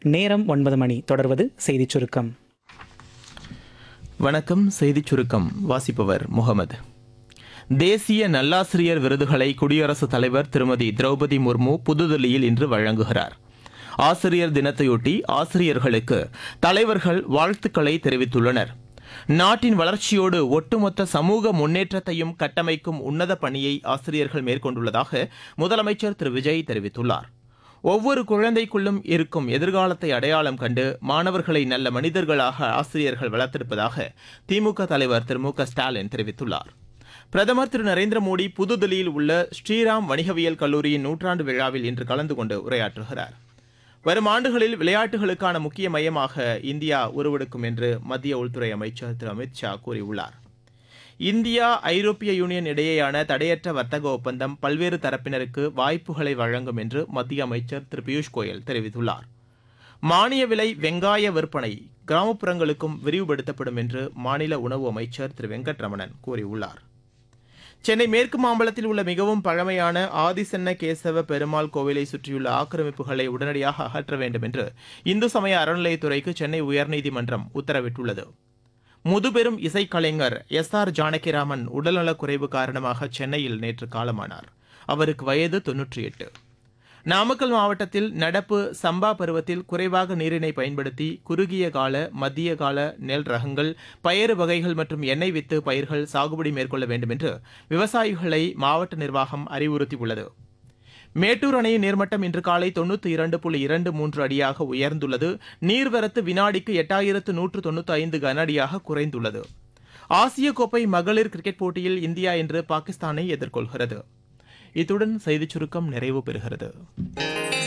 நேரம் ஒன்பது மணி தொடர்வது செய்திச் சுருக்கம் வணக்கம் செய்திச் சுருக்கம் வாசிப்பவர் முகமது தேசிய நல்லாசிரியர் விருதுகளை குடியரசுத் தலைவர் திருமதி திரௌபதி முர்மு புதுதில்லியில் இன்று வழங்குகிறார் ஆசிரியர் தினத்தையொட்டி ஆசிரியர்களுக்கு தலைவர்கள் வாழ்த்துக்களை தெரிவித்துள்ளனர் நாட்டின் வளர்ச்சியோடு ஒட்டுமொத்த சமூக முன்னேற்றத்தையும் கட்டமைக்கும் உன்னத பணியை ஆசிரியர்கள் மேற்கொண்டுள்ளதாக முதலமைச்சர் திரு விஜய் தெரிவித்துள்ளார் ஒவ்வொரு குழந்தைக்குள்ளும் இருக்கும் எதிர்காலத்தை அடையாளம் கண்டு மாணவர்களை நல்ல மனிதர்களாக ஆசிரியர்கள் வளர்த்திருப்பதாக திமுக தலைவர் திரு மு க ஸ்டாலின் தெரிவித்துள்ளார் பிரதமர் திரு நரேந்திர மோடி புதுதில்லியில் உள்ள ஸ்ரீராம் வணிகவியல் கல்லூரியின் நூற்றாண்டு விழாவில் இன்று கலந்து கொண்டு உரையாற்றுகிறார் வரும் ஆண்டுகளில் விளையாட்டுகளுக்கான முக்கிய மையமாக இந்தியா உருவெடுக்கும் என்று மத்திய உள்துறை அமைச்சர் திரு அமித் ஷா கூறியுள்ளார் இந்தியா ஐரோப்பிய யூனியன் இடையேயான தடையற்ற வர்த்தக ஒப்பந்தம் பல்வேறு தரப்பினருக்கு வாய்ப்புகளை வழங்கும் என்று மத்திய அமைச்சர் திரு பியூஷ் கோயல் தெரிவித்துள்ளார் மானிய விலை வெங்காய விற்பனை கிராமப்புறங்களுக்கும் விரிவுபடுத்தப்படும் என்று மாநில உணவு அமைச்சர் திரு வெங்கட்ரமணன் கூறியுள்ளார் சென்னை மேற்கு மாம்பலத்தில் உள்ள மிகவும் பழமையான ஆதிசன்ன கேசவ பெருமாள் கோவிலை சுற்றியுள்ள ஆக்கிரமிப்புகளை உடனடியாக அகற்ற வேண்டும் என்று இந்து சமய அறநிலையத்துறைக்கு சென்னை உயர்நீதிமன்றம் உத்தரவிட்டுள்ளது முதுபெரும் இசைக்கலைஞர் எஸ் ஆர் ஜானகிராமன் உடல்நலக் குறைவு காரணமாக சென்னையில் நேற்று காலமானார் அவருக்கு வயது தொன்னூற்றி எட்டு நாமக்கல் மாவட்டத்தில் நடப்பு சம்பா பருவத்தில் குறைவாக நீரினை பயன்படுத்தி குறுகிய கால மத்திய கால நெல் ரகங்கள் பயறு வகைகள் மற்றும் எண்ணெய் வித்து பயிர்கள் சாகுபடி மேற்கொள்ள வேண்டும் என்று விவசாயிகளை மாவட்ட நிர்வாகம் அறிவுறுத்தியுள்ளது மேட்டூர் அணையின் நீர்மட்டம் இன்று காலை தொண்ணூற்றி இரண்டு புள்ளி இரண்டு மூன்று அடியாக உயர்ந்துள்ளது நீர்வரத்து வினாடிக்கு எட்டாயிரத்து நூற்று தொண்ணூற்றி ஐந்து கன அடியாக குறைந்துள்ளது ஆசிய கோப்பை மகளிர் கிரிக்கெட் போட்டியில் இந்தியா இன்று பாகிஸ்தானை எதிர்கொள்கிறது இத்துடன் செய்திச் சுருக்கம் நிறைவு பெறுகிறது